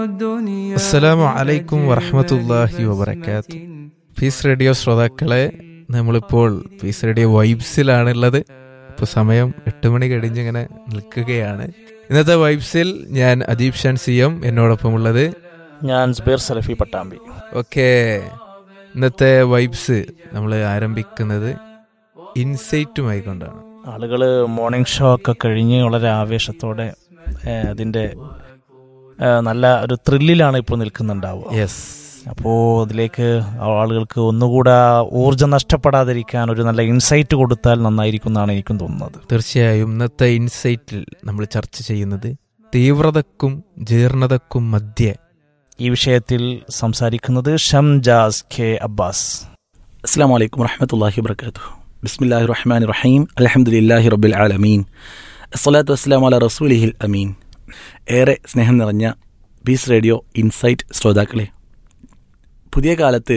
അസ്സലാമു അലൈക്കും വറഹമത്തല്ലാഹി വബർക്കാത്തു പീസ് റേഡിയോ ശ്രോതാക്കളെ നമ്മളിപ്പോൾ പീസ് റേഡിയോ വൈബ്സിലാണുള്ളത് ഇപ്പോൾ സമയം എട്ട് മണി കഴിഞ്ഞിങ്ങനെ നിൽക്കുകയാണ് ഇന്നത്തെ വൈബ്സിൽ ഞാൻ അദീപ് ഷാൻ സി എം എന്നോടൊപ്പം ഉള്ളത് ഞാൻ സ്ബീർ സലഫി പട്ടാമ്പി ഓക്കെ ഇന്നത്തെ വൈബ്സ് നമ്മൾ ആരംഭിക്കുന്നത് ഇൻസൈറ്റുമായി കൊണ്ടാണ് ആളുകൾ മോർണിംഗ് ഷോ ഒക്കെ കഴിഞ്ഞ് വളരെ ആവേശത്തോടെ ഏഹ്, അതിൻ്റെ ഏഹ്, നല്ല ഒരു ത്രില്ലിലാണ് ഇപ്പോൾ നിൽക്കുന്നുണ്ടാവുക യെസ് അപ്പോൾ അതിലേക്ക് ആളുകൾക്ക് ഒന്നുകൂടെ ഊർജ്ജം നഷ്ടപ്പെടാതിരിക്കാൻ ഒരു നല്ല ഇൻസൈറ്റ് കൊടുത്താൽ നന്നായിരിക്കും എന്നാണ് എനിക്കും തോന്നുന്നത് തീർച്ചയായും ഇന്നത്തെ ഇൻസൈറ്റിൽ നമ്മൾ ചർച്ച ചെയ്യുന്നത് തീവ്രതക്കും ജീർണതക്കും മധ്യേ ഈ വിഷയത്തിൽ സംസാരിക്കുന്നത് ഷംജാസ് കെ അബ്ബാസ് അസ്സാം വലൈക്കും വറഹമത്തല്ലാഹി വർക്കാത്തു ബിസ്മില്ലാഹി റഹ്മാൻ റഹീം അലഹമുല്ലാഹി റബ്ബിൽ ആലമീൻ അസ്സലാത്തു വസ്സലാം അല റസൂലിഹിൽ അമീൻ ഏറെ സ്നേഹം നിറഞ്ഞ പീസ് റേഡിയോ ഇൻസൈറ്റ് ശ്രോതാക്കളെ പുതിയ കാലത്ത്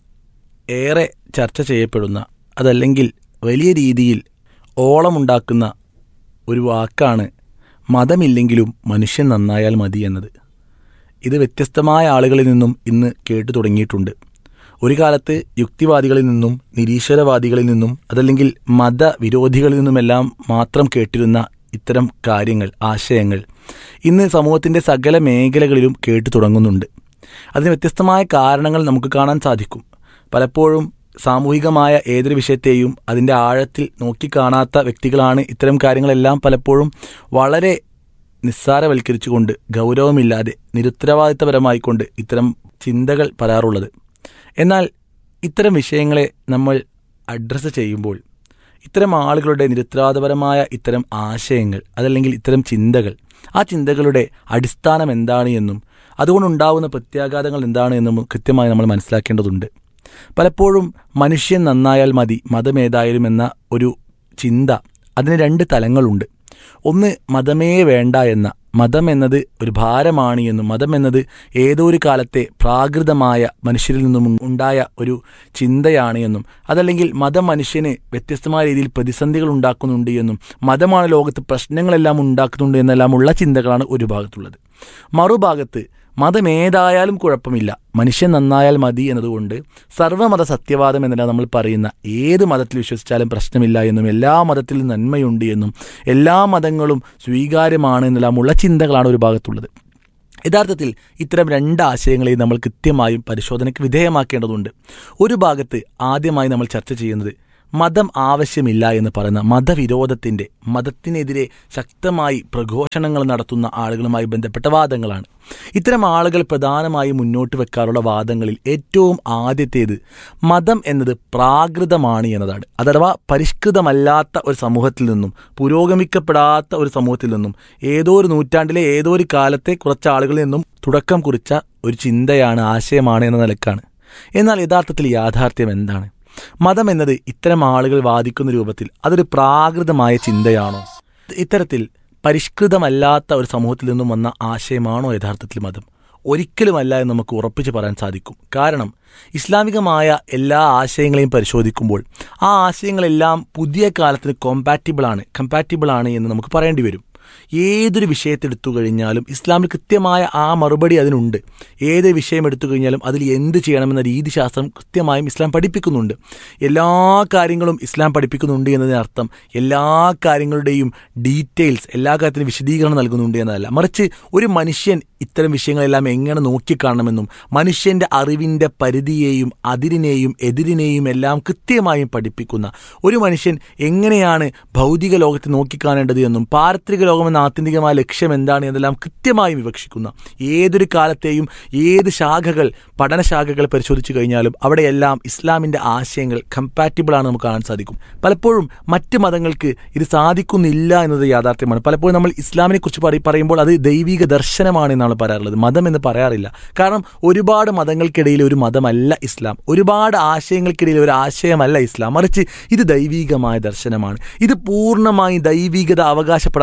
ഏറെ ചർച്ച ചെയ്യപ്പെടുന്ന അതല്ലെങ്കിൽ വലിയ രീതിയിൽ ഓളമുണ്ടാക്കുന്ന ഒരു വാക്കാണ് മതമില്ലെങ്കിലും മനുഷ്യൻ നന്നായാൽ മതി എന്നത് ഇത് വ്യത്യസ്തമായ ആളുകളിൽ നിന്നും ഇന്ന് കേട്ടു തുടങ്ങിയിട്ടുണ്ട് ഒരു കാലത്ത് യുക്തിവാദികളിൽ നിന്നും നിരീശ്വരവാദികളിൽ നിന്നും അതല്ലെങ്കിൽ മതവിരോധികളിൽ നിന്നുമെല്ലാം മാത്രം കേട്ടിരുന്ന ഇത്തരം കാര്യങ്ങൾ ആശയങ്ങൾ ഇന്ന് സമൂഹത്തിൻ്റെ സകല മേഖലകളിലും കേട്ടു തുടങ്ങുന്നുണ്ട് അതിന് വ്യത്യസ്തമായ കാരണങ്ങൾ നമുക്ക് കാണാൻ സാധിക്കും പലപ്പോഴും സാമൂഹികമായ ഏതൊരു വിഷയത്തെയും അതിൻ്റെ ആഴത്തിൽ നോക്കിക്കാണാത്ത വ്യക്തികളാണ് ഇത്തരം കാര്യങ്ങളെല്ലാം പലപ്പോഴും വളരെ നിസ്സാരവൽക്കരിച്ചുകൊണ്ട് ഗൗരവമില്ലാതെ നിരുത്തരവാദിത്തപരമായിക്കൊണ്ട് ഇത്തരം ചിന്തകൾ പറയാറുള്ളത് എന്നാൽ ഇത്തരം വിഷയങ്ങളെ നമ്മൾ അഡ്രസ്സ് ചെയ്യുമ്പോൾ ഇത്തരം ആളുകളുടെ നിരുത്തരവാദപരമായ ഇത്തരം ആശയങ്ങൾ അതല്ലെങ്കിൽ ഇത്തരം ചിന്തകൾ ആ ചിന്തകളുടെ അടിസ്ഥാനം എന്താണ് എന്നും അതുകൊണ്ടുണ്ടാവുന്ന പ്രത്യാഘാതങ്ങൾ എന്താണ് എന്നും കൃത്യമായി നമ്മൾ മനസ്സിലാക്കേണ്ടതുണ്ട് പലപ്പോഴും മനുഷ്യൻ നന്നായാൽ മതി മതമേതായാലും എന്ന ഒരു ചിന്ത അതിന് രണ്ട് തലങ്ങളുണ്ട് ഒന്ന് മതമേ വേണ്ട എന്ന മതം എന്നത് ഒരു ഭാരമാണ് എന്നും മതം എന്നത് ഏതോ ഒരു കാലത്തെ പ്രാകൃതമായ മനുഷ്യരിൽ നിന്നും ഉണ്ടായ ഒരു ചിന്തയാണ് എന്നും അതല്ലെങ്കിൽ മതം മനുഷ്യന് വ്യത്യസ്തമായ രീതിയിൽ പ്രതിസന്ധികൾ ഉണ്ടാക്കുന്നുണ്ട് എന്നും മതമാണ് ലോകത്ത് പ്രശ്നങ്ങളെല്ലാം ഉണ്ടാക്കുന്നുണ്ട് എന്നെല്ലാമുള്ള ചിന്തകളാണ് ഒരു ഭാഗത്തുള്ളത് മറുഭാഗത്ത് മതമേതായാലും കുഴപ്പമില്ല മനുഷ്യൻ നന്നായാൽ മതി എന്നതുകൊണ്ട് സർവ്വമത സത്യവാദം എന്നല്ല നമ്മൾ പറയുന്ന ഏത് മതത്തിൽ വിശ്വസിച്ചാലും പ്രശ്നമില്ല എന്നും എല്ലാ മതത്തിലും നന്മയുണ്ട് എന്നും എല്ലാ മതങ്ങളും സ്വീകാര്യമാണ് എന്നെല്ലാമുള്ള ചിന്തകളാണ് ഒരു ഭാഗത്തുള്ളത് യഥാർത്ഥത്തിൽ ഇത്തരം രണ്ട് ആശയങ്ങളെയും നമ്മൾ കൃത്യമായും പരിശോധനയ്ക്ക് വിധേയമാക്കേണ്ടതുണ്ട് ഒരു ഭാഗത്ത് ആദ്യമായി നമ്മൾ ചർച്ച ചെയ്യുന്നത് മതം ആവശ്യമില്ല എന്ന് പറയുന്ന മതവിരോധത്തിൻ്റെ മതത്തിനെതിരെ ശക്തമായി പ്രഘോഷണങ്ങൾ നടത്തുന്ന ആളുകളുമായി ബന്ധപ്പെട്ട വാദങ്ങളാണ് ഇത്തരം ആളുകൾ പ്രധാനമായും മുന്നോട്ട് വെക്കാറുള്ള വാദങ്ങളിൽ ഏറ്റവും ആദ്യത്തേത് മതം എന്നത് പ്രാകൃതമാണ് എന്നതാണ് അഥവാ പരിഷ്കൃതമല്ലാത്ത ഒരു സമൂഹത്തിൽ നിന്നും പുരോഗമിക്കപ്പെടാത്ത ഒരു സമൂഹത്തിൽ നിന്നും ഏതോ ഒരു നൂറ്റാണ്ടിലെ ഏതോ ഒരു കാലത്തെ കുറച്ച് ആളുകളിൽ നിന്നും തുടക്കം കുറിച്ച ഒരു ചിന്തയാണ് ആശയമാണ് എന്ന നിലക്കാണ് എന്നാൽ യഥാർത്ഥത്തിൽ യാഥാർത്ഥ്യം എന്താണ് മതം എന്നത് ഇത്തരം ആളുകൾ വാദിക്കുന്ന രൂപത്തിൽ അതൊരു പ്രാകൃതമായ ചിന്തയാണോ ഇത്തരത്തിൽ പരിഷ്കൃതമല്ലാത്ത ഒരു സമൂഹത്തിൽ നിന്നും വന്ന ആശയമാണോ യഥാർത്ഥത്തിൽ മതം ഒരിക്കലുമല്ല എന്ന് നമുക്ക് ഉറപ്പിച്ച് പറയാൻ സാധിക്കും കാരണം ഇസ്ലാമികമായ എല്ലാ ആശയങ്ങളെയും പരിശോധിക്കുമ്പോൾ ആ ആശയങ്ങളെല്ലാം പുതിയ കാലത്തിന് കോമ്പാറ്റിബിളാണ് കമ്പാറ്റിബിളാണ് എന്ന് നമുക്ക് പറയേണ്ടി വരും ഏതൊരു വിഷയത്തെടുത്തു കഴിഞ്ഞാലും ഇസ്ലാമിൽ കൃത്യമായ ആ മറുപടി അതിനുണ്ട് ഏത് വിഷയം എടുത്തു കഴിഞ്ഞാലും അതിൽ എന്ത് ചെയ്യണമെന്ന രീതിശാസ്ത്രം കൃത്യമായും ഇസ്ലാം പഠിപ്പിക്കുന്നുണ്ട് എല്ലാ കാര്യങ്ങളും ഇസ്ലാം പഠിപ്പിക്കുന്നുണ്ട് എന്നതിനർത്ഥം എല്ലാ കാര്യങ്ങളുടെയും ഡീറ്റെയിൽസ് എല്ലാ കാര്യത്തിനും വിശദീകരണം നൽകുന്നുണ്ട് എന്നതല്ല മറിച്ച് ഒരു മനുഷ്യൻ ഇത്തരം വിഷയങ്ങളെല്ലാം എങ്ങനെ നോക്കിക്കാണണമെന്നും മനുഷ്യൻ്റെ അറിവിൻ്റെ പരിധിയെയും അതിരിനെയും എതിരിനെയും എല്ലാം കൃത്യമായും പഠിപ്പിക്കുന്ന ഒരു മനുഷ്യൻ എങ്ങനെയാണ് ഭൗതിക ലോകത്തെ നോക്കിക്കാണേണ്ടത് എന്നും പാരത്രിക ലോകമെന്ന ആത്യന്തികമായ ലക്ഷ്യം എന്താണ് എന്നെല്ലാം കൃത്യമായും വിവക്ഷിക്കുന്ന ഏതൊരു കാലത്തെയും ഏത് ശാഖകൾ പഠനശാഖകൾ പരിശോധിച്ചു കഴിഞ്ഞാലും അവിടെയെല്ലാം ഇസ്ലാമിൻ്റെ ആശയങ്ങൾ കമ്പാറ്റിബിൾ ആണ് നമുക്ക് കാണാൻ സാധിക്കും പലപ്പോഴും മറ്റ് മതങ്ങൾക്ക് ഇത് സാധിക്കുന്നില്ല എന്നത് യാഥാർത്ഥ്യമാണ് പലപ്പോഴും നമ്മൾ ഇസ്ലാമിനെ കുറിച്ച് പറ- പറയുമ്പോൾ അത് ദൈവിക ദർശനമാണ് എന്നാണ് പറയാറുള്ളത് മതം എന്ന് പറയാറില്ല കാരണം ഒരുപാട് മതങ്ങൾക്കിടയിൽ ഒരു മതമല്ല ഇസ്ലാം ഒരുപാട് ആശയങ്ങൾക്കിടയിൽ ഒരു ആശയമല്ല ഇസ്ലാം മറിച്ച് ഇത് ദൈവികമായ ദർശനമാണ് ഇത് പൂർണ്ണമായും ദൈവികത അവകാശപ്പെടാൻ സാധിക്കും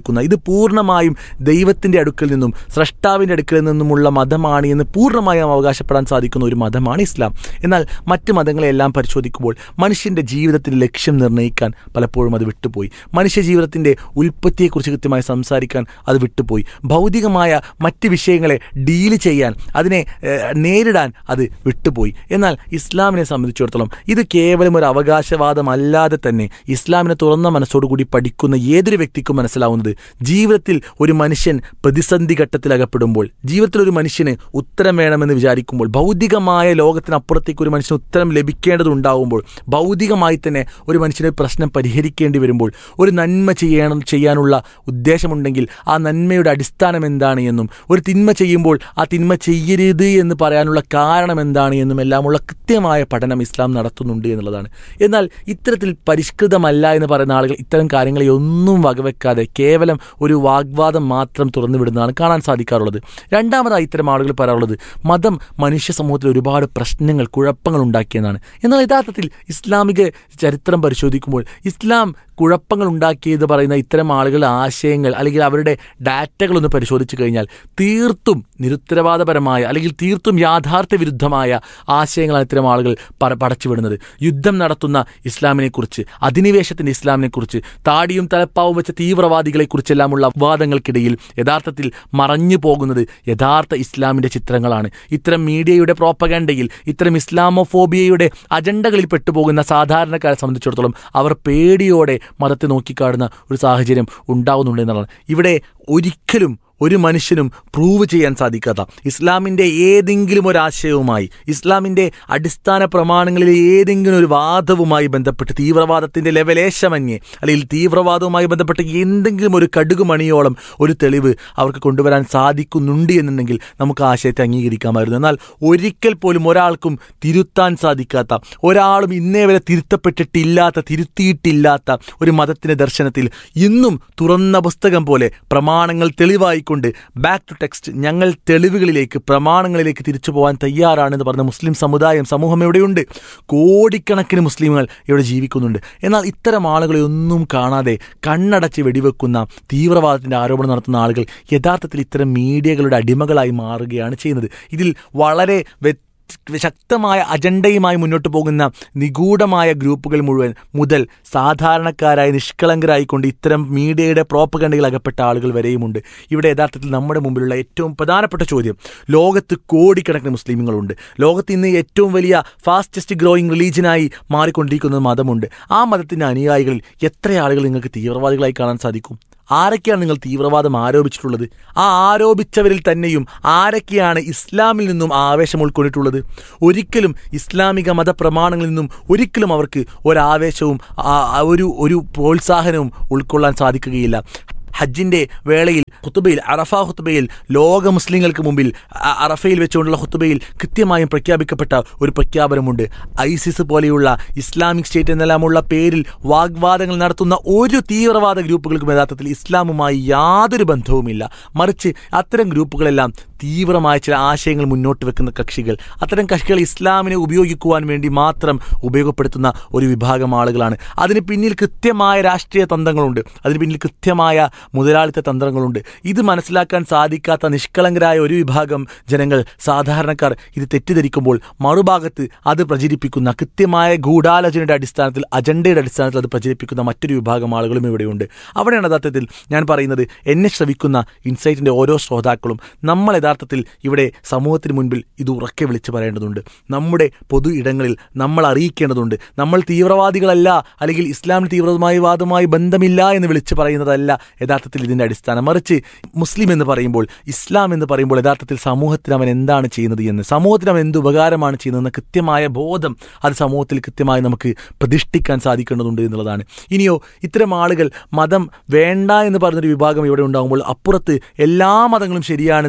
കൊടുക്കുന്ന ഇത് പൂർണ്ണമായും ദൈവത്തിൻ്റെ അടുക്കൽ നിന്നും സ്രഷ്ടാവിൻ്റെ അടുക്കൽ നിന്നുമുള്ള മതമാണ് എന്ന് പൂർണ്ണമായും അവകാശപ്പെടാൻ സാധിക്കുന്ന ഒരു മതമാണ് ഇസ്ലാം എന്നാൽ മറ്റ് മതങ്ങളെല്ലാം പരിശോധിക്കുമ്പോൾ മനുഷ്യൻ്റെ ജീവിതത്തിൻ്റെ ലക്ഷ്യം നിർണ്ണയിക്കാൻ പലപ്പോഴും അത് വിട്ടുപോയി മനുഷ്യ ജീവിതത്തിൻ്റെ ഉൽപ്പത്തിയെക്കുറിച്ച് കൃത്യമായി സംസാരിക്കാൻ അത് വിട്ടുപോയി ഭൗതികമായ മറ്റ് വിഷയങ്ങളെ ഡീല് ചെയ്യാൻ അതിനെ ഏഹ്, നേരിടാൻ അത് വിട്ടുപോയി എന്നാൽ ഇസ്ലാമിനെ സംബന്ധിച്ചിടത്തോളം ഇത് കേവലം ഒരു അവകാശവാദമല്ലാതെ തന്നെ ഇസ്ലാമിനെ തുറന്ന മനസ്സോടുകൂടി പഠിക്കുന്ന ഏതൊരു വ്യക്തിക്കും മനസ്സിലാവുന്നത് ജീവിതത്തിൽ ഒരു മനുഷ്യൻ പ്രതിസന്ധി ഘട്ടത്തിൽ അകപ്പെടുമ്പോൾ ജീവിതത്തിൽ ഒരു മനുഷ്യന് ഉത്തരം വേണമെന്ന് വിചാരിക്കുമ്പോൾ ഭൗതികമായ ലോകത്തിനപ്പുറത്തേക്ക് ഒരു മനുഷ്യന് ഉത്തരം ലഭിക്കേണ്ടതുണ്ടാവുമ്പോൾ ഭൗതികമായി തന്നെ ഒരു മനുഷ്യന് ഒരു പ്രശ്നം പരിഹരിക്കേണ്ടി വരുമ്പോൾ ഒരു നന്മ ചെയ്യണം ചെയ്യാനുള്ള ഉദ്ദേശമുണ്ടെങ്കിൽ ആ നന്മയുടെ അടിസ്ഥാനം എന്താണ് എന്നും ഒരു തിന്മ ചെയ്യുമ്പോൾ ആ തിന്മ ചെയ്യരുത് എന്ന് പറയാനുള്ള കാരണം എന്താണ് എന്നും എല്ലാമുള്ള കൃത്യമായ പഠനം ഇസ്ലാം നടത്തുന്നുണ്ട് എന്നുള്ളതാണ് എന്നാൽ ഇത്തരത്തിൽ പരിഷ്കൃതമല്ല എന്ന് പറയുന്ന ആളുകൾ ഇത്തരം കാര്യങ്ങളെ ഒന്നും വകവെക്കാതെ കേവലം ഒരു വാഗ്വാദം മാത്രം തുറന്നു വിടുന്നതാണ് കാണാൻ സാധിക്കാറുള്ളത് രണ്ടാമതായി ഇത്തരം ആളുകൾ പറയാറുള്ളത് മതം മനുഷ്യ സമൂഹത്തിൽ ഒരുപാട് പ്രശ്നങ്ങൾ കുഴപ്പങ്ങൾ ഉണ്ടാക്കിയെന്നാണ് എന്നാൽ യഥാർത്ഥത്തിൽ ഇസ്ലാമിക ചരിത്രം പരിശോധിക്കുമ്പോൾ ഇസ്ലാം കുഴപ്പങ്ങൾ ഉണ്ടാക്കിയത് പറയുന്ന ഇത്തരം ആളുകളുടെ ആശയങ്ങൾ അല്ലെങ്കിൽ അവരുടെ ഡാറ്റകളൊന്ന് പരിശോധിച്ചു കഴിഞ്ഞാൽ തീർത്തും നിരുത്തരവാദപരമായ അല്ലെങ്കിൽ തീർത്തും യാഥാർത്ഥ്യ വിരുദ്ധമായ ആശയങ്ങളാണ് ഇത്തരം ആളുകൾ പ- പടച്ചുവിടുന്നത് യുദ്ധം നടത്തുന്ന ഇസ്ലാമിനെക്കുറിച്ച് അധിനിവേശത്തിന്റെ ഇസ്ലാമിനെക്കുറിച്ച് താടിയും തലപ്പാവും വെച്ച തീവ്രവാദികളെക്കുറിച്ചെല്ലാമുള്ള വാദങ്ങൾക്കിടയിൽ യഥാർത്ഥത്തിൽ മറഞ്ഞു പോകുന്നത് യഥാർത്ഥ ഇസ്ലാമിന്റെ ചിത്രങ്ങളാണ് ഇത്തരം മീഡിയയുടെ പ്രോപ്പഗാൻഡയിൽ ഇത്തരം ഇസ്ലാമോഫോബിയയുടെ അജണ്ടകളിൽ പെട്ടുപോകുന്ന സാധാരണക്കാരെ സംബന്ധിച്ചിടത്തോളം അവർ പേടിയോടെ മതത്തെ നോക്കിക്കാണുന്ന ഒരു സാഹചര്യം ഉണ്ടാവുന്നുണ്ട് എന്നുള്ളതാണ് ഇവിടെ ഒരിക്കലും ഒരു മനുഷ്യനും പ്രൂവ് ചെയ്യാൻ സാധിക്കാത്ത ഇസ്ലാമിൻ്റെ ഏതെങ്കിലും ഒരു ആശയവുമായി ഇസ്ലാമിൻ്റെ അടിസ്ഥാന പ്രമാണങ്ങളിലെ ഏതെങ്കിലും ഒരു വാദവുമായി ബന്ധപ്പെട്ട് തീവ്രവാദത്തിൻ്റെ ലെവലേശമന്യേ അല്ലെങ്കിൽ തീവ്രവാദവുമായി ബന്ധപ്പെട്ട് എന്തെങ്കിലും ഒരു കടുകുമണിയോളം ഒരു തെളിവ് അവർക്ക് കൊണ്ടുവരാൻ സാധിക്കുന്നുണ്ട് എന്നുണ്ടെങ്കിൽ നമുക്ക് ആ ആശയത്തെ അംഗീകരിക്കാമായിരുന്നു എന്നാൽ ഒരിക്കൽ പോലും ഒരാൾക്കും തിരുത്താൻ സാധിക്കാത്ത ഒരാളും ഇന്നേ വരെ തിരുത്തപ്പെട്ടിട്ടില്ലാത്ത തിരുത്തിയിട്ടില്ലാത്ത ഒരു മതത്തിൻ്റെ ദർശനത്തിൽ ഇന്നും തുറന്ന പുസ്തകം പോലെ പ്രമാണങ്ങൾ തെളിവായിക്കൊണ്ട് ബാക്ക് ടു ടെക്സ്റ്റ് ഞങ്ങൾ തെളിവുകളിലേക്ക് പ്രമാണങ്ങളിലേക്ക് തിരിച്ചു പോകാൻ തയ്യാറാണെന്ന് പറഞ്ഞ മുസ്ലിം സമുദായം സമൂഹം ഇവിടെയുണ്ട് കോടിക്കണക്കിന് മുസ്ലിങ്ങൾ ഇവിടെ ജീവിക്കുന്നുണ്ട് എന്നാൽ ഇത്തരം ആളുകളെ ഒന്നും കാണാതെ കണ്ണടച്ച് വെടിവെക്കുന്ന തീവ്രവാദത്തിൻ്റെ ആരോപണം നടത്തുന്ന ആളുകൾ യഥാർത്ഥത്തിൽ ഇത്തരം മീഡിയകളുടെ അടിമകളായി മാറുകയാണ് ചെയ്യുന്നത് ഇതിൽ വളരെ വ്യത് ശക്തമായ അജണ്ടയുമായി മുന്നോട്ട് പോകുന്ന നിഗൂഢമായ ഗ്രൂപ്പുകൾ മുഴുവൻ മുതൽ സാധാരണക്കാരായ നിഷ്കളങ്കരായിക്കൊണ്ട് ഇത്തരം മീഡിയയുടെ പ്രോപ്പകണ്ടയിൽ അകപ്പെട്ട ആളുകൾ വരെയുമുണ്ട് ഇവിടെ യഥാർത്ഥത്തിൽ നമ്മുടെ മുമ്പിലുള്ള ഏറ്റവും പ്രധാനപ്പെട്ട ചോദ്യം ലോകത്ത് കോടിക്കണക്കിന് മുസ്ലിമുകളുണ്ട് ലോകത്ത് ഇന്ന് ഏറ്റവും വലിയ ഫാസ്റ്റസ്റ്റ് ഗ്രോയിങ് റിലീജിയനായി മാറിക്കൊണ്ടിരിക്കുന്ന മതമുണ്ട് ആ മതത്തിൻ്റെ അനുയായികളിൽ എത്ര ആളുകൾ നിങ്ങൾക്ക് തീവ്രവാദികളായി കാണാൻ സാധിക്കും ആരൊക്കെയാണ് നിങ്ങൾ തീവ്രവാദം ആരോപിച്ചിട്ടുള്ളത് ആ ആരോപിച്ചവരിൽ തന്നെയും ആരൊക്കെയാണ് ഇസ്ലാമിൽ നിന്നും ആവേശം ഉൾക്കൊണ്ടിട്ടുള്ളത് ഒരിക്കലും ഇസ്ലാമിക മതപ്രമാണങ്ങളിൽ നിന്നും ഒരിക്കലും അവർക്ക് ഒരാവേശവും ആ- ആ ഒരു ഒരു പ്രോത്സാഹനവും ഉൾക്കൊള്ളാൻ സാധിക്കുകയില്ല ഹജ്ജിന്റെ വേളയിൽ ഹുത്തുബയിൽ അറഫ ഹുത്തുബയിൽ ലോക മുസ്ലിങ്ങൾക്ക് മുമ്പിൽ അ- അറഫയിൽ വെച്ചുകൊണ്ടുള്ള ഹുത്തുബയിൽ കൃത്യമായും പ്രഖ്യാപിക്കപ്പെട്ട ഒരു പ്രഖ്യാപനമുണ്ട് ഐസിസ് പോലെയുള്ള ഇസ്ലാമിക് സ്റ്റേറ്റ് എന്നെല്ലാമുള്ള പേരിൽ വാഗ്വാദങ്ങൾ നടത്തുന്ന ഒരു തീവ്രവാദ ഗ്രൂപ്പുകൾക്കും യഥാർത്ഥത്തിൽ ഇസ്ലാമുമായി യാതൊരു ബന്ധവുമില്ല മറിച്ച് അത്തരം ഗ്രൂപ്പുകളെല്ലാം തീവ്രമായ ചില ആശയങ്ങൾ മുന്നോട്ട് വെക്കുന്ന കക്ഷികൾ അത്തരം കക്ഷികൾ ഇസ്ലാമിനെ ഉപയോഗിക്കുവാൻ വേണ്ടി മാത്രം ഉപയോഗപ്പെടുത്തുന്ന ഒരു വിഭാഗം ആളുകളാണ് അതിന് പിന്നിൽ കൃത്യമായ രാഷ്ട്രീയ തന്ത്രങ്ങളുണ്ട് അതിന് പിന്നിൽ കൃത്യമായ മുതലാളിത്ത തന്ത്രങ്ങളുണ്ട് ഇത് മനസ്സിലാക്കാൻ സാധിക്കാത്ത നിഷ്കളങ്കരായ ഒരു വിഭാഗം ജനങ്ങൾ സാധാരണക്കാർ ഇത് തെറ്റിദ്ധരിക്കുമ്പോൾ മറുഭാഗത്ത് അത് പ്രചരിപ്പിക്കുന്ന കൃത്യമായ ഗൂഢാലോചനയുടെ അടിസ്ഥാനത്തിൽ അജണ്ടയുടെ അടിസ്ഥാനത്തിൽ അത് പ്രചരിപ്പിക്കുന്ന മറ്റൊരു വിഭാഗം ആളുകളും ഇവിടെയുണ്ട് അവിടെയാണ് യഥാർത്ഥത്തിൽ ഞാൻ പറയുന്നത് എന്നെ ശ്രവിക്കുന്ന ഇൻസൈറ്റിൻ്റെ ഓരോ ശ്രോതാക്കളും നമ്മൾ യഥാർത്ഥത്തിൽ ഇവിടെ സമൂഹത്തിന് മുൻപിൽ ഇത് ഉറക്കെ വിളിച്ച് പറയേണ്ടതുണ്ട് നമ്മുടെ പൊതു ഇടങ്ങളിൽ നമ്മൾ അറിയിക്കേണ്ടതുണ്ട് നമ്മൾ തീവ്രവാദികളല്ല അല്ലെങ്കിൽ ഇസ്ലാം തീവ്രവാദമായ വാദവുമായി ബന്ധമില്ല എന്ന് വിളിച്ച് പറയുന്നതല്ല യഥാർത്ഥത്തിൽ ഇതിൻ്റെ അടിസ്ഥാനം മറിച്ച് മുസ്ലിം എന്ന് പറയുമ്പോൾ ഇസ്ലാം എന്ന് പറയുമ്പോൾ യഥാർത്ഥത്തിൽ സമൂഹത്തിന് അവൻ എന്താണ് ചെയ്യുന്നത് എന്ന് സമൂഹത്തിന് അവൻ എന്ത് ഉപകാരമാണ് ചെയ്യുന്നതെന്ന് കൃത്യമായ ബോധം അത് സമൂഹത്തിൽ കൃത്യമായി നമുക്ക് പ്രതിഷ്ഠിക്കാൻ സാധിക്കേണ്ടതുണ്ട് എന്നുള്ളതാണ് ഇനിയോ ഇത്തരം ആളുകൾ മതം വേണ്ട എന്ന് പറയുന്നൊരു വിഭാഗം ഇവിടെ ഉണ്ടാകുമ്പോൾ അപ്പുറത്ത് എല്ലാ മതങ്ങളും ശരിയാണെന്ന് പറയുന്ന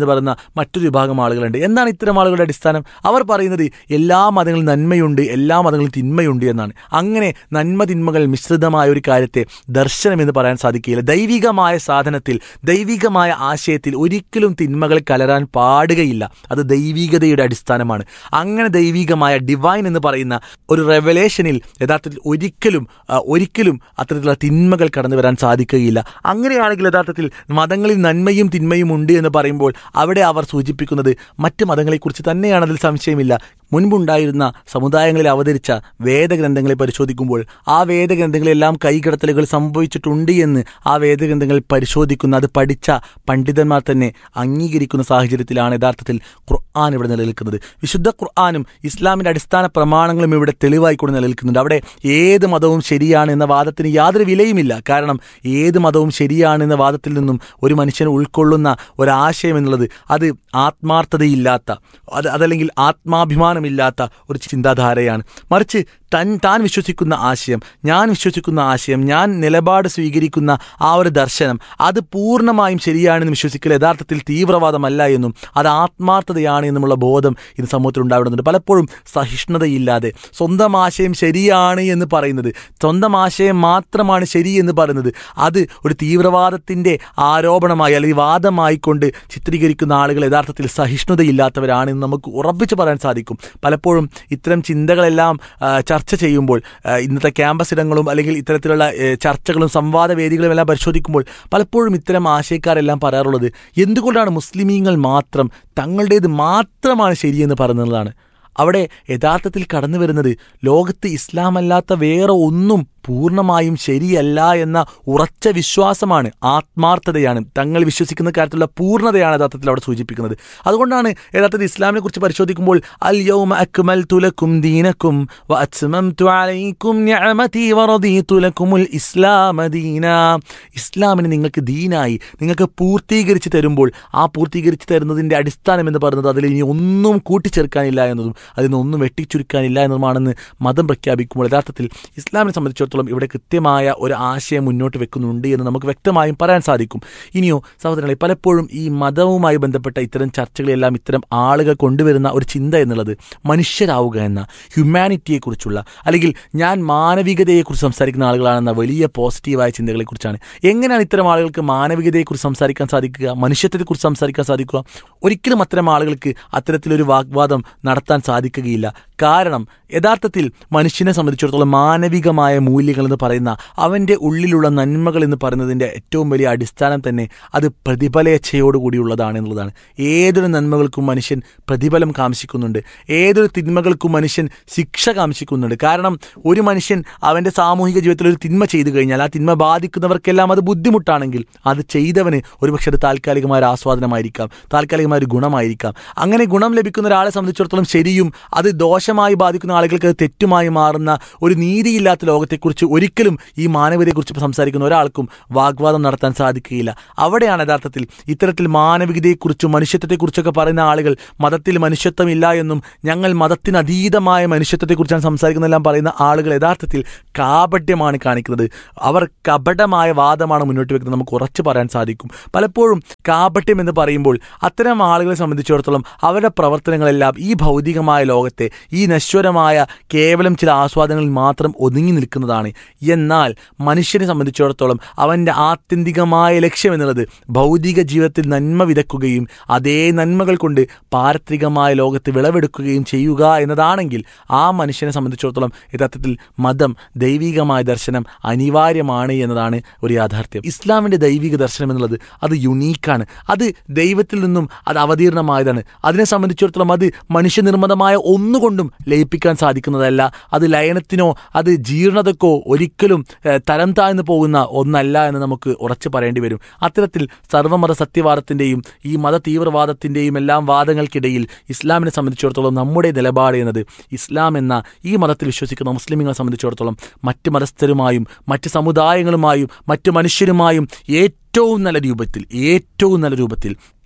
മറ്റൊരു വിഭാഗം ആളുകളുണ്ട് എന്താണ് ഇത്തരം ആളുകളുടെ അടിസ്ഥാനം അവർ പറയുന്നത് എല്ലാ മതങ്ങളിലും നന്മയുണ്ട് എല്ലാ മതങ്ങളിലും തിന്മയുണ്ട് എന്നാണ് അങ്ങനെ നന്മ തിന്മകൾ മിശ്രിതമായ ഒരു കാര്യത്തെ ദർശനം എന്ന് പറയാൻ സാധിക്കുകയില്ല ദൈവികമായ സാധനത്തിൽ ദൈവികമായ ആശയത്തിൽ ഒരിക്കലും തിന്മകൾ കലരാൻ പാടുകയില്ല അത് ദൈവികതയുടെ അടിസ്ഥാനമാണ് അങ്ങനെ ദൈവികമായ ഡിവൈൻ എന്ന് പറയുന്ന ഒരു റെവലേഷനിൽ യഥാർത്ഥത്തിൽ ഒരിക്കലും ആ, ഒരിക്കലും അത്തരത്തിലുള്ള തിന്മകൾ കടന്നു വരാൻ സാധിക്കുകയില്ല അങ്ങനെയാണെങ്കിൽ യഥാർത്ഥത്തിൽ മതങ്ങളിൽ നന്മയും തിന്മയും ഉണ്ട് എന്ന് പറയുമ്പോൾ അവിടെ അവർ സൂചിപ്പിക്കുന്നത് മറ്റ് മതങ്ങളെക്കുറിച്ച് തന്നെയാണ് അതിൽ സംശയമില്ല മുൻപുണ്ടായിരുന്ന സമുദായങ്ങളിൽ അവതരിച്ച വേദഗ്രന്ഥങ്ങളെ പരിശോധിക്കുമ്പോൾ ആ വേദഗ്രന്ഥങ്ങളെല്ലാം കൈകടത്തലുകൾ സംഭവിച്ചിട്ടുണ്ട് എന്ന് ആ വേദഗ്രന്ഥങ്ങൾ പരിശോധിക്കുന്ന അത് പഠിച്ച പണ്ഡിതന്മാർ തന്നെ അംഗീകരിക്കുന്ന സാഹചര്യത്തിലാണ് യഥാർത്ഥത്തിൽ ഖുർആൻ ഇവിടെ നിലനിൽക്കുന്നത് വിശുദ്ധ ഖുർആാനും ഇസ്ലാമിൻ്റെ അടിസ്ഥാന പ്രമാണങ്ങളും ഇവിടെ തെളിവായിക്കൊണ്ട് നിലനിൽക്കുന്നുണ്ട് അവിടെ ഏത് മതവും ശരിയാണ് എന്ന വാദത്തിന് യാതൊരു വിലയുമില്ല കാരണം ഏത് മതവും ശരിയാണ് എന്ന വാദത്തിൽ നിന്നും ഒരു മനുഷ്യൻ ഉൾക്കൊള്ളുന്ന ഒരാശയം എന്നുള്ളത് അത് ആത്മാർത്ഥതയില്ലാത്ത അത് അതല്ലെങ്കിൽ ആത്മാഭിമാനമില്ലാത്ത ഒരു ചിന്താധാരയാണ് മറിച്ച് തൻ താൻ വിശ്വസിക്കുന്ന ആശയം ഞാൻ വിശ്വസിക്കുന്ന ആശയം ഞാൻ നിലപാട് സ്വീകരിക്കുന്ന ആ ഒരു ദർശനം അത് പൂർണ്ണമായും ശരിയാണെന്ന് വിശ്വസിക്കൽ യഥാർത്ഥത്തിൽ തീവ്രവാദമല്ല എന്നും അത് ആത്മാർത്ഥതയാണ് എന്നുമുള്ള ബോധം ഇന്ന് സമൂഹത്തിൽ ഉണ്ടാവുന്നുണ്ട് പലപ്പോഴും സഹിഷ്ണുതയില്ലാതെ സ്വന്തം ആശയം ശരിയാണ് എന്ന് പറയുന്നത് സ്വന്തം ആശയം മാത്രമാണ് ശരി എന്ന് പറയുന്നത് അത് ഒരു തീവ്രവാദത്തിൻ്റെ ആരോപണമായി അല്ലെങ്കിൽ വാദമായിക്കൊണ്ട് ചിത്രീകരിക്കുന്ന ആളുകൾ യഥാർത്ഥത്തിൽ സഹിഷ്ണുതയില്ലാത്തവരാണ് എന്ന് നമുക്ക് ഉറപ്പിച്ച് പറയാൻ സാധിക്കും പലപ്പോഴും ഇത്തരം ചിന്തകളെല്ലാം ആ, ചർച്ച ചെയ്യുമ്പോൾ ആ, ഇന്നത്തെ ക്യാമ്പസ് ഇടങ്ങളും അല്ലെങ്കിൽ ഇത്തരത്തിലുള്ള ഏ, ചർച്ചകളും സംവാദ വേദികളും എല്ലാം പരിശോധിക്കുമ്പോൾ പലപ്പോഴും ഇത്തരം ആശയക്കാരെല്ലാം പറയാറുള്ളത് എന്തുകൊണ്ടാണ് മുസ്ലിമീങ്ങൾ മാത്രം തങ്ങളുടേത് മാത്രമാണ് ശരിയെന്ന് പറയുന്നതാണ് അവിടെ യഥാർത്ഥത്തിൽ കടന്നു വരുന്നത് ലോകത്ത് ഇസ്ലാമല്ലാത്ത വേറെ ഒന്നും പൂർണ്ണമായും ശരിയല്ല എന്ന ഉറച്ച വിശ്വാസമാണ് ആത്മാർത്ഥതയാണ് തങ്ങൾ വിശ്വസിക്കുന്ന കാര്യത്തിലുള്ള പൂർണ്ണതയാണ് യഥാർത്ഥത്തിൽ അവിടെ സൂചിപ്പിക്കുന്നത് അതുകൊണ്ടാണ് യഥാർത്ഥത്തിൽ ഇസ്ലാമിനെ കുറിച്ച് പരിശോധിക്കുമ്പോൾ അൽ യൗമ അക്മൽ തുലക്കും ദീനക്കും വ അത്മംതു അലൈക്കും നിഅമതി വറദീതു ലക്കുമുൽ ഇസ്ലാമ ദീന ഇസ്ലാമിനെ നിങ്ങൾക്ക് ദീനായി നിങ്ങൾക്ക് പൂർത്തീകരിച്ച് തരുമ്പോൾ ആ പൂർത്തീകരിച്ച് തരുന്നതിൻ്റെ അടിസ്ഥാനം എന്ന് പറയുന്നത് അതിൽ ഇനി ഒന്നും കൂട്ടിച്ചേർക്കാനില്ല എന്നതും അതിൽ നിന്ന് ഒന്നും വെട്ടിച്ചുരുക്കാനില്ല എന്നതുമാണെന്ന് മതം പ്രഖ്യാപിക്കുമ്പോൾ യഥാർത്ഥത്തിൽ ഇസ്ലാമിനെ സംബന്ധിച്ചിടത്തോളം ഇവിടെ കൃത്യമായ ഒരു ആശയം മുന്നോട്ട് വെക്കുന്നുണ്ട് എന്ന് നമുക്ക് വ്യക്തമായും പറയാൻ സാധിക്കും ഇനിയോ സഹോദരങ്ങളെ പലപ്പോഴും ഈ മതവുമായി ബന്ധപ്പെട്ട ഇത്തരം ചർച്ചകളെല്ലാം ഇത്തരം ആളുകൾ കൊണ്ടുവരുന്ന ഒരു ചിന്ത എന്നുള്ളത് മനുഷ്യരാവുക എന്ന ഹ്യൂമാനിറ്റിയെക്കുറിച്ചുള്ള അല്ലെങ്കിൽ ഞാൻ മാനവികതയെക്കുറിച്ച് സംസാരിക്കുന്ന ആളുകളാണെന്ന വലിയ പോസിറ്റീവായ ചിന്തകളെക്കുറിച്ചാണ് എങ്ങനെയാണ് ഇത്തരം ആളുകൾക്ക് മാനവികതയെക്കുറിച്ച് സംസാരിക്കാൻ സാധിക്കുക മനുഷ്യത്വത്തെക്കുറിച്ച് സംസാരിക്കാൻ സാധിക്കുക ഒരിക്കലും അത്തരം ആളുകൾക്ക് അത്തരത്തിലൊരു വാഗ്വാദം നടത്താൻ സാധിക്കുകയില്ല കാരണം യഥാർത്ഥത്തിൽ മനുഷ്യനെ സംബന്ധിച്ചിടത്തോളം മാനവികമായ മൂല്യങ്ങൾ എന്ന് പറയുന്ന അവൻ്റെ ഉള്ളിലുള്ള നന്മകൾ എന്ന് പറയുന്നതിൻ്റെ ഏറ്റവും വലിയ അടിസ്ഥാനം തന്നെ അത് പ്രതിഫലേച്ഛയോടുകൂടിയുള്ളതാണ് എന്നുള്ളതാണ് ഏതൊരു നന്മകൾക്കും മനുഷ്യൻ പ്രതിഫലം കാംക്ഷിക്കുന്നുണ്ട് ഏതൊരു തിന്മകൾക്കും മനുഷ്യൻ ശിക്ഷ കാംക്ഷിക്കുന്നുണ്ട് കാരണം ഒരു മനുഷ്യൻ അവൻ്റെ സാമൂഹിക ജീവിതത്തിൽ ഒരു തിന്മ ചെയ്തു കഴിഞ്ഞാൽ ആ തിന്മ ബാധിക്കുന്നവർക്കെല്ലാം അത് ബുദ്ധിമുട്ടാണെങ്കിൽ അത് ചെയ്തവന് ഒരുപക്ഷെ അത് താൽക്കാലികമായ ഒരു ആസ്വാദനമായിരിക്കാം താൽക്കാലികമായ ഒരു ഗുണമായിരിക്കാം അങ്ങനെ ഗുണം ലഭിക്കുന്ന ഒരാളെ സംബന്ധിച്ചിടത്തോളം ശരിയും അത് ദോഷമായി ബാധിക്കുന്ന ആളുകൾക്ക് അത് തെറ്റുമായി മാറുന്ന ഒരു നീതിയില്ലാത്ത ലോകത്തെക്കുറിച്ച് ഒരിക്കലും ഈ മാനവികതയെക്കുറിച്ച് സംസാരിക്കുന്ന ഒരാൾക്കും വാഗ്വാദം നടത്താൻ സാധിക്കുകയില്ല അവിടെയാണ് യഥാർത്ഥത്തിൽ ഇത്തരത്തിൽ മാനവികതയെക്കുറിച്ചും മനുഷ്യത്വത്തെക്കുറിച്ചൊക്കെ പറയുന്ന ആളുകൾ മതത്തിൽ മനുഷ്യത്വമില്ല എന്നും ഞങ്ങൾ മതത്തിന് അതീതമായ മനുഷ്യത്വത്തെക്കുറിച്ചാണ് സംസാരിക്കുന്നതെല്ലാം പറയുന്ന ആളുകൾ യഥാർത്ഥത്തിൽ കാപട്യമാണ് കാണിക്കുന്നത് അവർ കപടമായ വാദമാണ് മുന്നോട്ട് വെക്കുന്നത് നമുക്ക് ഉറച്ചു പറയാൻ സാധിക്കും പലപ്പോഴും കാപട്യം എന്ന് പറയുമ്പോൾ അത്തരം ആളുകളെ സംബന്ധിച്ചിടത്തോളം അവരുടെ പ്രവർത്തനങ്ങളെല്ലാം ഈ ഭൗതികമായ ലോകത്തെ ഈ നശ്വരമായ കേവലം ചില ആസ്വാദനങ്ങളിൽ മാത്രം ഒതുങ്ങി നിൽക്കുന്നതാണ് എന്നാൽ മനുഷ്യനെ സംബന്ധിച്ചിടത്തോളം അവൻ്റെ ആത്യന്തികമായ ലക്ഷ്യം എന്നുള്ളത് ഭൗതിക ജീവിതത്തിൽ നന്മ വിതക്കുകയും അതേ നന്മകൾ കൊണ്ട് പാരത്രികമായ ലോകത്ത് വിളവെടുക്കുകയും ചെയ്യുക എന്നതാണെങ്കിൽ ആ മനുഷ്യനെ സംബന്ധിച്ചിടത്തോളം യഥാർത്ഥത്തിൽ മതം ദൈവികമായ ദർശനം അനിവാര്യമാണ് എന്നതാണ് ഒരു യാഥാർത്ഥ്യം ഇസ്ലാമിൻ്റെ ദൈവിക ദർശനം എന്നുള്ളത് അത് യുണീക്കാണ് അത് ദൈവത്തിൽ നിന്നും അത് അവതീർണമായതാണ് അതിനെ സംബന്ധിച്ചിടത്തോളം അത് മനുഷ്യനിർമ്മിതമായ ഒന്നുകൊണ്ടും ലയിപ്പിക്കാൻ സാധിക്കുന്നതല്ല അത് ലയനത്തിനോ അത് ജീർണതക്കോ ഒരിക്കലും ഏഹ്, തരം താഴ്ന്നു പോകുന്ന ഒന്നല്ല എന്ന് നമുക്ക് ഉറച്ചു പറയേണ്ടി വരും അത്തരത്തിൽ സർവ്വമത സത്യവാദത്തിൻ്റെയും ഈ മത തീവ്രവാദത്തിൻ്റെയും എല്ലാം വാദങ്ങൾക്കിടയിൽ ഇസ്ലാമിനെ സംബന്ധിച്ചിടത്തോളം നമ്മുടെ നിലപാട് എന്നത് ഇസ്ലാം എന്ന ഈ മതത്തിൽ വിശ്വസിക്കുന്ന മുസ്ലിമുകളെ സംബന്ധിച്ചിടത്തോളം മറ്റ് മതസ്ഥരുമായും മറ്റ് സമുദായങ്ങളുമായും മറ്റ് മനുഷ്യരുമായും ഏറ്റവും നല്ല രൂപത്തിൽ ഏറ്റവും നല്ല രൂപത്തിൽ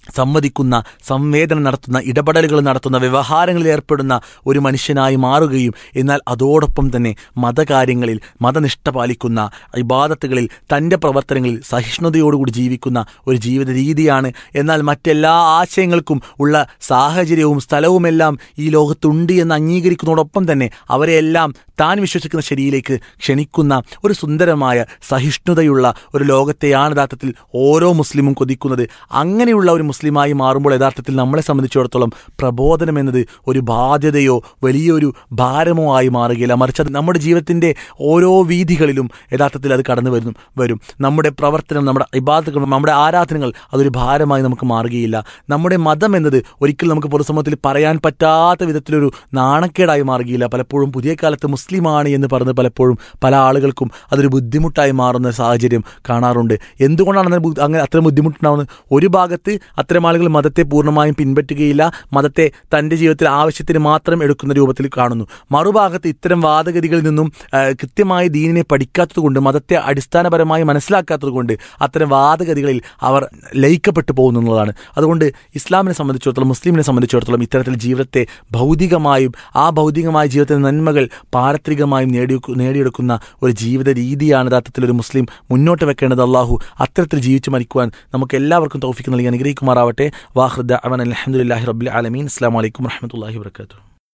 സംവദിക്കുന്ന സംവേദനം നടത്തുന്ന ഇടപെടലുകൾ നടത്തുന്ന വ്യവഹാരങ്ങളിൽ ഏർപ്പെടുന്ന ഒരു മനുഷ്യനായി മാറുകയും എന്നാൽ അതോടൊപ്പം തന്നെ മതകാര്യങ്ങളിൽ മതനിഷ്ഠ പാലിക്കുന്ന ഇബാദത്തുകളിൽ തൻ്റെ പ്രവർത്തനങ്ങളിൽ സഹിഷ്ണുതയോടുകൂടി ജീവിക്കുന്ന ഒരു ജീവിത രീതിയാണ് എന്നാൽ മറ്റെല്ലാ ആശയങ്ങൾക്കും ഉള്ള സാഹചര്യവും സ്ഥലവുമെല്ലാം ഈ ലോകത്തുണ്ട് എന്ന് അംഗീകരിക്കുന്നതോടൊപ്പം തന്നെ അവരെയെല്ലാം താൻ വിശ്വസിക്കുന്ന ശരിയിലേക്ക് ക്ഷണിക്കുന്ന ഒരു സുന്ദരമായ സഹിഷ്ണുതയുള്ള ഒരു ലോകത്തെയാണ് യഥാർത്ഥത്തിൽ ഓരോ മുസ്ലിമും കൊതിക്കുന്നത് അങ്ങനെയുള്ള ഒരു മുസ്ലിമായി മാറുമ്പോൾ യഥാർത്ഥത്തിൽ നമ്മളെ സംബന്ധിച്ചിടത്തോളം പ്രബോധനം എന്നത് ഒരു ബാധ്യതയോ വലിയൊരു ഭാരമോ ആയി മാറുകയില്ല മറിച്ച് അത് നമ്മുടെ ജീവിതത്തിൻ്റെ ഓരോ വീതികളിലും യഥാർത്ഥത്തിൽ അത് കടന്നു വരുന്നു വരും നമ്മുടെ പ്രവർത്തനം നമ്മുടെ ഇബാദത്തുകൾ നമ്മുടെ ആരാധനകൾ അതൊരു ഭാരമായി നമുക്ക് മാറുകയില്ല നമ്മുടെ മതം എന്നത് ഒരിക്കലും നമുക്ക് പൊതുസമൂഹത്തിൽ പറയാൻ പറ്റാത്ത വിധത്തിലൊരു നാണക്കേടായി മാറുകയില്ല പലപ്പോഴും പുതിയ കാലത്ത് മുസ്ലിമാണ് എന്ന് പറഞ്ഞ് പലപ്പോഴും പല ആളുകൾക്കും അതൊരു ബുദ്ധിമുട്ടായി മാറുന്ന സാഹചര്യം കാണാറുണ്ട് എന്തുകൊണ്ടാണ് അങ്ങനെ ബു- അങ്ങനെ അത്തരം ബുദ്ധിമുട്ടുണ്ടാവുന്നത് ഒരു ഭാഗത്ത് അത്തരം ആളുകൾ മതത്തെ പൂർണ്ണമായും പിൻപറ്റുകയില്ല മതത്തെ തൻ്റെ ജീവിതത്തിൽ ആവശ്യത്തിന് മാത്രം എടുക്കുന്ന രൂപത്തിൽ കാണുന്നു മറുഭാഗത്ത് ഇത്തരം വാദഗതികളിൽ നിന്നും ആ, കൃത്യമായി ദീനിനെ പഠിക്കാത്തതുകൊണ്ട് മതത്തെ അടിസ്ഥാനപരമായി മനസ്സിലാക്കാത്തതുകൊണ്ട് അത്തരം വാദഗതികളിൽ അവർ ലയിക്കപ്പെട്ടു പോകുന്നു എന്നുള്ളതാണ് അതുകൊണ്ട് ഇസ്ലാമിനെ സംബന്ധിച്ചിടത്തോളം മുസ്ലിമിനെ സംബന്ധിച്ചിടത്തോളം ഇത്തരത്തിൽ ജീവിതത്തെ ഭൗതികമായും ആ ഭൗതികമായ ജീവിതത്തിലെ നന്മകൾ പാരത്രികമായും നേടിയെക്കു നേടിയെടുക്കുന്ന ഒരു ജീവിത രീതിയാണ് യഥാർത്ഥത്തിൽ ഒരു മുസ്ലിം മുന്നോട്ട് വെക്കേണ്ടത് അള്ളാഹു അത്തരത്തിൽ ജീവിച്ചു മരിക്കുവാൻ നമുക്ക് എല്ലാവർക്കും തൗഫിക്ക് നൽകി അനുഗ്രഹിക്കുമാറാവട്ടെ വാഹൃദ അവൻ അലഹമുല്ലാഹി റബ്ബിൽ ആലമീൻ അസ്സാം വലൈക്കും വറഹമത്തല്ലാഹി വർക്കാത്തു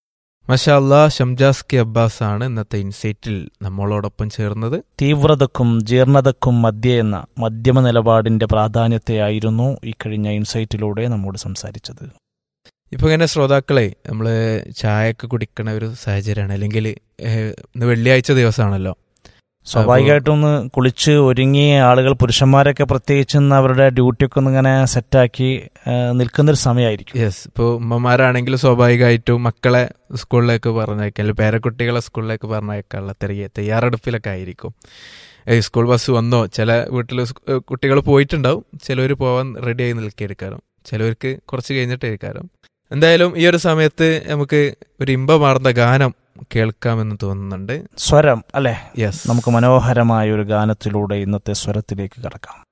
മഷാല്ലാ ഷംജാസ് കെ അബ്ബാസ് ആണ് ഇന്നത്തെ ഇൻസൈറ്റിൽ നമ്മളോടൊപ്പം ചേർന്നത് തീവ്രതക്കും ജീർണതക്കും മധ്യേ എന്ന മധ്യമ നിലപാടിന്റെ പ്രാധാന്യത്തെയായിരുന്നു ഈ കഴിഞ്ഞ ഇൻസൈറ്റിലൂടെ നമ്മോട് സംസാരിച്ചത് ഇപ്പൊ ഇങ്ങനെ ശ്രോതാക്കളെ നമ്മള് ചായയൊക്കെ കുടിക്കണ ഒരു സാഹചര്യമാണ് അല്ലെങ്കിൽ ഏഹ്, ഇന്ന് വെള്ളിയാഴ്ച ദിവസമാണല്ലോ സ്വാഭാവികമായിട്ടും ഒന്ന് കുളിച്ച് ഒരുങ്ങി ആളുകൾ പുരുഷന്മാരൊക്കെ പ്രത്യേകിച്ച് ഇന്ന് അവരുടെ ഡ്യൂട്ടിയൊക്കെ ഒന്ന് ഇങ്ങനെ സെറ്റാക്കി നിൽക്കുന്നൊരു സമയമായിരിക്കും യെസ് ഇപ്പോൾ ഉമ്മമാരാണെങ്കിൽ സ്വാഭാവികമായിട്ടും മക്കളെ സ്കൂളിലേക്ക് പറഞ്ഞയക്കാൻ അല്ലെങ്കിൽ പേരക്കുട്ടികളെ സ്കൂളിലേക്ക് പറഞ്ഞയക്കാനുള്ള തെറിയ തയ്യാറെടുപ്പിലൊക്കെ ആയിരിക്കും ഏയ് സ്കൂൾ ബസ് വന്നോ ചില വീട്ടിൽ കുട്ടികൾ പോയിട്ടുണ്ടാവും ചിലവർ പോവാൻ റെഡിയായി നിൽക്കിയെടുക്കാറും ചിലവർക്ക് കുറച്ച് കഴിഞ്ഞിട്ടായിരിക്കാറും എന്തായാലും ഈ ഒരു സമയത്ത് നമുക്ക് ഒരു ഇമ്പമാർന്ന ഗാനം കേൾക്കാമെന്ന് തോന്നുന്നുണ്ട് സ്വരം അല്ലെ യെസ് നമുക്ക് മനോഹരമായ ഒരു ഗാനത്തിലൂടെ ഇന്നത്തെ സ്വരത്തിലേക്ക് കടക്കാം